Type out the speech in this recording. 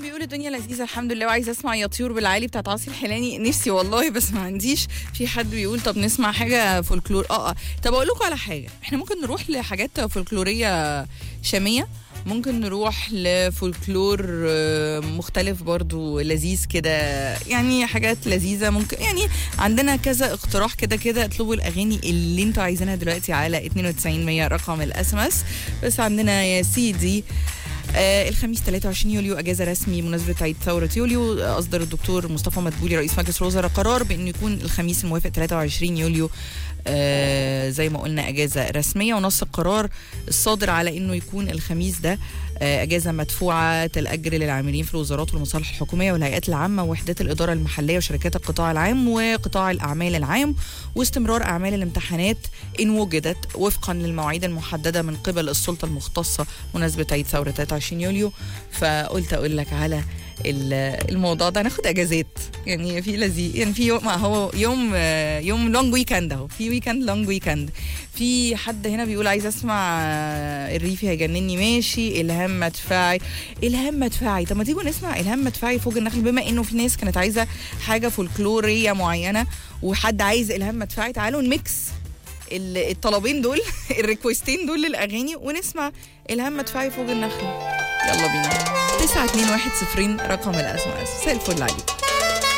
بيقول الدنيا لذيذه الحمد لله وعايزه اسمع يا طيور بالعالي بتاعت عاصي الحلاني نفسي والله بس ما عنديش في حد بيقول طب نسمع حاجه فولكلور اه اه طب اقول لكم على حاجه احنا ممكن نروح لحاجات فولكلوريه شاميه ممكن نروح لفولكلور آه، مختلف برضو لذيذ كده يعني حاجات لذيذه ممكن يعني عندنا كذا اقتراح كده كده اطلبوا الاغاني اللي انتوا عايزينها دلوقتي على 92 100 رقم الاس ام اس بس عندنا يا سيدي آه الخميس 23 يوليو اجازه رسمي بمناسبه عيد ثوره يوليو آه، اصدر الدكتور مصطفى مدبولي رئيس مجلس الوزراء قرار بانه يكون الخميس الموافق 23 يوليو آه زي ما قلنا اجازه رسميه ونص القرار الصادر على انه يكون الخميس ده آه اجازه مدفوعه الاجر للعاملين في الوزارات والمصالح الحكوميه والهيئات العامه ووحدات الاداره المحليه وشركات القطاع العام وقطاع الاعمال العام واستمرار اعمال الامتحانات ان وجدت وفقا للمواعيد المحدده من قبل السلطه المختصه مناسبه عيد ثوره 23 يوليو فقلت اقول لك على ال- الموضوع ده ناخد اجازات يعني في لذيذ يعني في يوم ما هو يوم آه، يوم لونج ويكند اهو في ويكند لونج ويكند في حد هنا بيقول عايز اسمع آه، الريفي هيجنني ماشي الهام مدفعي الهام مدفعي طب ما تيجوا نسمع الهام مدفعي فوق النخل بما انه في ناس كانت عايزه حاجه فولكلوريه معينه وحد عايز الهام مدفعي تعالوا نميكس ال- الطلبين دول الريكوستين دول للاغاني ونسمع الهام مدفعي فوق النخل يلا بينا 9210 رقم الاسماس مساء الفل عليكم